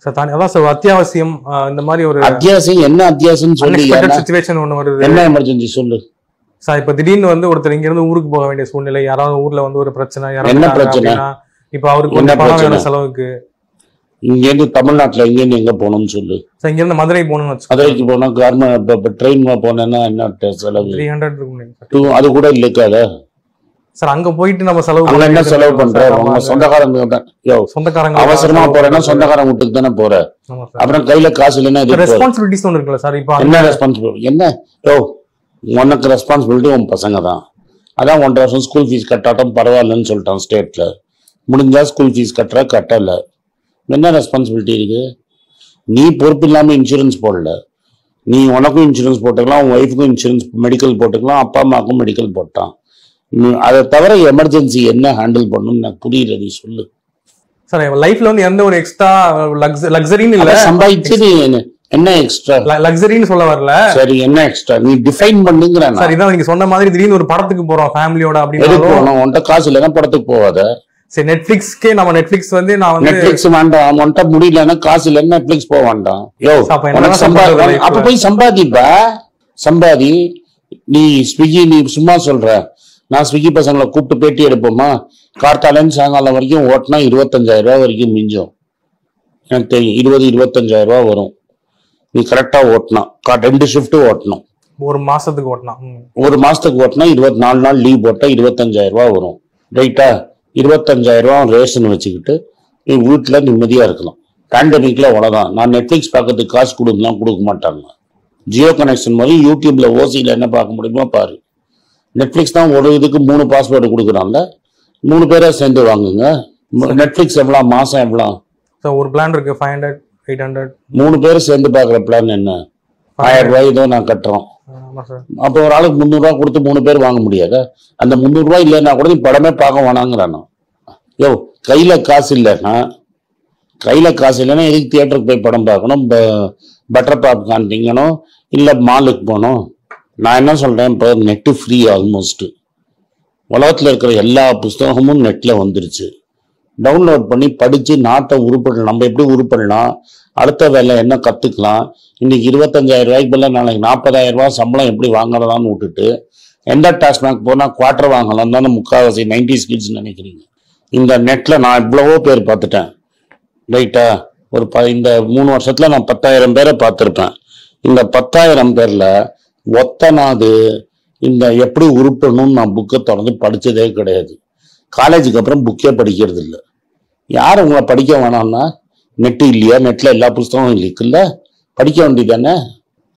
Sir தானே அதான் sir அத்தியாவசியம் ஆஹ் இந்த மாதிரி ஒரு அத்தியாவசியம் என்ன அத்தியாவசியம் சொல்லி அன்எக்ஸ்பெக்டட் சுச்சுவேஷன் ஒண்ணு வருது என்ன எமர்ஜென்சி சொல்லு சார் இப்ப திடீர்னு வந்து ஒருத்தர் இங்க இருந்து ஊருக்கு போக வேண்டிய சூழ்நிலை யாராவது ஊர்ல வந்து ஒரு பிரச்சனை என்ன இறந்துட்டாங்க பிரச்சனை? அப்படின்னா, இப்ப அவருக்கு என்ன கொஞ்சம் பணம் பிரச்சனை? வேணும் செலவுக்கு இங்க இருந்து தமிழ்நாட்டுல எங்க இருந்து எங்க போகணும்னு சொல்லு சார் இங்க இருந்து மதுரை போகணும்னு வச்சுக்கோங்க மதுரைக்கு போனா கவர்மெண்ட் ட்ரெயின் போனேன்னா என்ன ட- செலவு த்ரீ ஹண்ட்ரட் இருக்கும் சார் Two- அது கூட இருக்காத சார் அங்க போயிட்டு நம்ம செலவு அங்க என்ன பண்ணிட்டு செலவு இருக்கோம் பண்ற சார். உங்க ஆமா, சொந்தக்காரங்க தான். யோ சொந்தக்காரங்க அவசரமா போறேன்னா சொந்தக்காரங்க வீட்டுக்கு தானே போற ஆமா சார் அப்புறம் கையில காசு இல்லைன்னா எதுக்கு போற? ரெஸ்பான்சிபிலிட்டிஸ் ஒன்று இருக்குல்ல சார் இப்போ என்ன ரெஸ்பான்சிபிலிட்டி என்ன யோ உனக்கு ரெஸ்பான்சிபிலிட்டி உன் பசங்க தான் அதான் ஒன்றரை வருஷம் ஸ்கூல் ஃபீஸ் கட்டாட்டம் பரவாயில்லன்னு சொல்லிட்டான் ஸ்டேட்ல முடிஞ்சா ஸ்கூல் ஃபீஸ் கட்டுற கட்டல என்ன ரெஸ்பான்சிபிலிட்டி இருக்கு நீ பொறுப்பு இல்லாம இன்சூரன்ஸ் போடல நீ உனக்கும் இன்சூரன்ஸ் போட்டுக்கலாம் உன் ஒய்ஃபுக்கும் இன்சூரன்ஸ் மெடிக்கல் போட்டுக்கலாம் அப்பா அம்மாவுக்கும் மெடிக்கல் போட்டான் நீ- அதை தவிர எமர்ஜென்சி என்ன ஹேண்டில் பண்ணணும்னு எனக்கு புரியல நீ சொல்லு சார் லைஃப்ல வந்து எந்த ஒரு எக்ஸ்ட்ரா லக்ஸரின்னு இல்ல அதை சம்பாதிச்சு நீ என்ன- என்ன எக்ஸ்ட்ரா லக்ஸரின்னு சொல்ல வரல சரி என்ன எக்ஸ்ட்ரா நீ டிஃபைன் பண்ணுங்கிற நான். சார் இதான் நீங்க சொன்ன மாதிரி திடீர்னு ஒரு படத்துக்கு போறோம் ஃபேமிலியோட எதுக்கு அப்படின்னாலும் போகணும் உன்கிட்ட காசு இல்லைன்னா படத்துக்கு போகாத சரி நெட்ஃபிளிக்ஸ்க்கே நம்ம நெட்ஃபிளிக்ஸ் வந்து நான் வந்து நெட்ஃபிளிக்ஸ் வேண்டாம் உன்கிட்ட முடியலன்னா காசு இல்லைன்னா நெட்ஃபிளிக்ஸ் போக வேண்டாம் யோ அப்ப என்ன உனக்கு தான் சம்பா பண்றது life? அப்ப போய் சம்பாதிப்பா சம்பாதி நீ ஸ்விக்கி நீ சும்மா சொல்ற நான் ஸ்விக்கி பசங்களை கூப்பிட்டு பேட்டி எடுப்போமா கார்த்தாலேருந்து சாயங்காலம் வரைக்கும் ஓட்டினா இருபத்தஞ்சாயிரம் ரூபாய் வரைக்கும் மிஞ்சும் எனக்கு தெரியும் இருபது இருபத்தஞ்சாயிரம் ரூபாய் வரும் நீ கரெக்டா ஓட்டணும் கா- ரெண்டு ஷிஃப்ட் ஓட்டணும் ஒரு மாசத்துக்கு ஓட்டலாம் ம். ஒரு மாசத்துக்கு ஓட்டினா இருபத்தி நாலு நாள் லீவ் போட்டா இருபத்தஞ்சாயிரம் ரூபாய் வரும் ரைட்டா இருபத்தஞ்சாயிரம் ரூபாய் ரேஷன் வச்சுக்கிட்டு நீ வீட்டுல நிம்மதியா இருக்கலாம் பேண்டமிக்ல அவ்வளவுதான் நான் நெட்ஃபிளிக்ஸ் பார்க்கறதுக்கு காசு கொடுக்கலாம் கொடுக்க மாட்டாங்க ஜியோ கனெக்ஷன் மாதிரி யூடியூப்ல ஓசியில என்ன பார்க்க முடியுமோ பாரு நெட்ஃபிளிக்ஸ் தான் ஒரு இதுக்கு மூணு பாஸ்வேர்டு கொடுக்குறாங்க மூணு பேரா சேர்ந்து வாங்குங்க நெட்ஃபிளிக்ஸ் எவ்வளோ மாசம் எவ்வளோ சார் ஒரு பிளான் இருக்கு ஃபைவ் ஹண்ட்ரட் எயிட் ஹண்ட்ரட் மூணு பேர் சேர்ந்து பார்க்குற பிளான் என்ன ஆயிரம் ரூபாய் ஏதோ நான் கட்டுறோம் ஆமா சார் அப்போ ஒரு ஆளுக்கு முந்நூறுரூவா கொடுத்து மூணு பேர் வாங்க முடியாதா அந்த முந்நூறுரூவா இல்லைன்னா கூட நீ படமே பார்க்க வேணாங்கிறான் யோ கையில காசு இல்லைன்னா கையில காசு இல்லைன்னா எதுக்கு தியேட்டருக்கு போய் படம் பார்க்கணும் பட்டர் பாப்கார்ன் திங்கணும் இல்லை மாலுக்கு போகணும் நான் என்ன சொல்றேன் இப்போ நெட்டு ஃப்ரீ ஆல்மோஸ்ட் உலகத்தில் இருக்கிற எல்லா புஸ்தகமும் நெட்டில் வந்துருச்சு டவுன்லோட் பண்ணி படித்து நாட்டை உருப்படலாம் நம்ம எப்படி உருப்படலாம் அடுத்த வேலை என்ன கற்றுக்கலாம் இன்னைக்கு இருபத்தஞ்சாயிரம் ரூபாய்க்கு பதிலா நாளைக்கு நாற்பதாயிரம் ரூபாய் சம்பளம் எப்படி வாங்குறதான்னு விட்டுட்டு எந்த டாஸ்மாக் போனால் குவார்டர் வாங்கலாம் தானே முக்கால்வாசி நைன்டி ஸ்கிட்ஸ் நினைக்கிறீங்க இந்த நெட்டில் நான் இவ்வளவோ பேர் பார்த்துட்டேன் ரைட்டா ஒரு ப இந்த மூணு வருஷத்துல நான் பத்தாயிரம் பேரை பார்த்துருப்பேன் இந்த பத்தாயிரம் பேர்ல ஒத்தனாது இந்த எப்படி உருப்படணும்னு நான் புக்கை திறந்து படிச்சதே கிடையாது காலேஜுக்கு அப்புறம் புக்கே படிக்கிறது இல்லை யார் உங்களை படிக்க வேணாம்னா நெட்டு இல்லையா நெட்ல எல்லா புஸ்தகமும் இருக்குல்ல படிக்க வேண்டியதானே